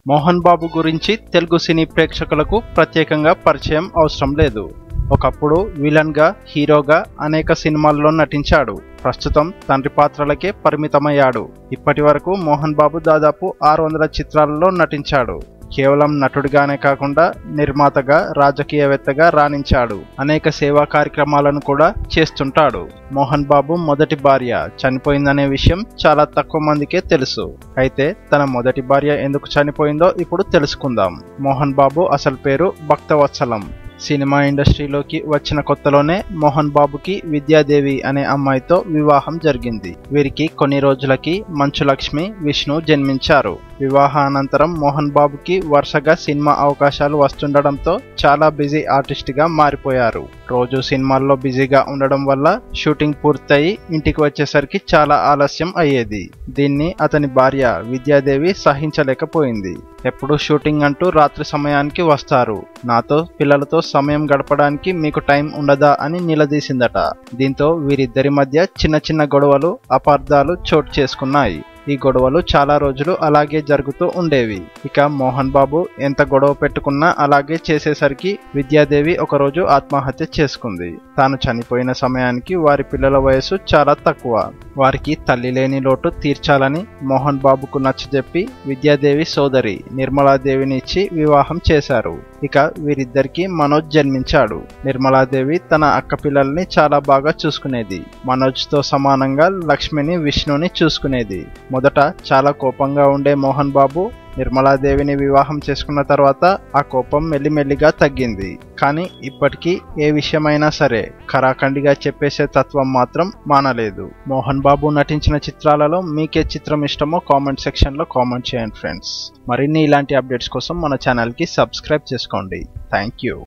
మోహన్ బాబు గురించి తెలుగు సినీ ప్రేక్షకులకు ప్రత్యేకంగా పరిచయం అవసరం లేదు ఒకప్పుడు విలన్ గా హీరోగా అనేక సినిమాల్లో నటించాడు ప్రస్తుతం తండ్రి పాత్రలకే పరిమితమయ్యాడు ఇప్పటి వరకు మోహన్ బాబు దాదాపు ఆరు వందల చిత్రాలలో నటించాడు కేవలం నటుడిగానే కాకుండా నిర్మాతగా రాజకీయవేత్తగా రాణించాడు అనేక సేవా కార్యక్రమాలను కూడా చేస్తుంటాడు మోహన్ బాబు మొదటి భార్య చనిపోయిందనే విషయం చాలా తక్కువ మందికే తెలుసు అయితే తన మొదటి భార్య ఎందుకు చనిపోయిందో ఇప్పుడు తెలుసుకుందాం మోహన్ బాబు అసలు పేరు భక్తవత్సలం సినిమా ఇండస్ట్రీలోకి వచ్చిన కొత్తలోనే మోహన్ బాబుకి విద్యాదేవి అనే అమ్మాయితో వివాహం జరిగింది వీరికి కొన్ని రోజులకి మంచు లక్ష్మి విష్ణు జన్మించారు వివాహానంతరం మోహన్ బాబుకి వరుసగా సినిమా అవకాశాలు వస్తుండడంతో చాలా బిజీ ఆర్టిస్ట్ గా మారిపోయారు రోజు సినిమాల్లో బిజీగా ఉండడం వల్ల షూటింగ్ పూర్తయి ఇంటికి వచ్చేసరికి చాలా ఆలస్యం అయ్యేది దీన్ని అతని భార్య విద్యాదేవి సహించలేకపోయింది ఎప్పుడు షూటింగ్ అంటూ రాత్రి సమయానికి వస్తారు నాతో పిల్లలతో సమయం గడపడానికి మీకు టైం ఉండదా అని నిలదీసిందట దీంతో వీరిద్దరి మధ్య చిన్న చిన్న గొడవలు అపార్థాలు చోటు చేసుకున్నాయి ఈ గొడవలు చాలా రోజులు అలాగే జరుగుతూ ఉండేవి ఇక మోహన్ బాబు ఎంత గొడవ పెట్టుకున్నా అలాగే చేసేసరికి విద్యాదేవి ఒకరోజు ఆత్మహత్య చేసుకుంది తాను చనిపోయిన సమయానికి వారి పిల్లల వయసు చాలా తక్కువ వారికి తల్లి లేని లోటు తీర్చాలని మోహన్ బాబుకు నచ్చజెప్పి విద్యాదేవి సోదరి నిర్మలాదేవిని ఇచ్చి వివాహం చేశారు ఇక వీరిద్దరికి మనోజ్ జన్మించాడు నిర్మలాదేవి తన అక్క పిల్లల్ని చాలా బాగా చూసుకునేది మనోజ్తో సమానంగా లక్ష్మిని విష్ణుని చూసుకునేది మొదట చాలా కోపంగా ఉండే మోహన్ బాబు నిర్మలాదేవిని వివాహం చేసుకున్న తర్వాత ఆ కోపం మెల్లిమెల్లిగా తగ్గింది కానీ ఇప్పటికీ ఏ విషయమైనా సరే ఖరాఖండిగా చెప్పేసే తత్వం మాత్రం మానలేదు మోహన్ బాబు నటించిన చిత్రాలలో మీకే చిత్రం ఇష్టమో కామెంట్ సెక్షన్లో కామెంట్ చేయండి ఫ్రెండ్స్ మరిన్ని ఇలాంటి అప్డేట్స్ కోసం మన ఛానల్కి సబ్స్క్రైబ్ చేసుకోండి థ్యాంక్ యూ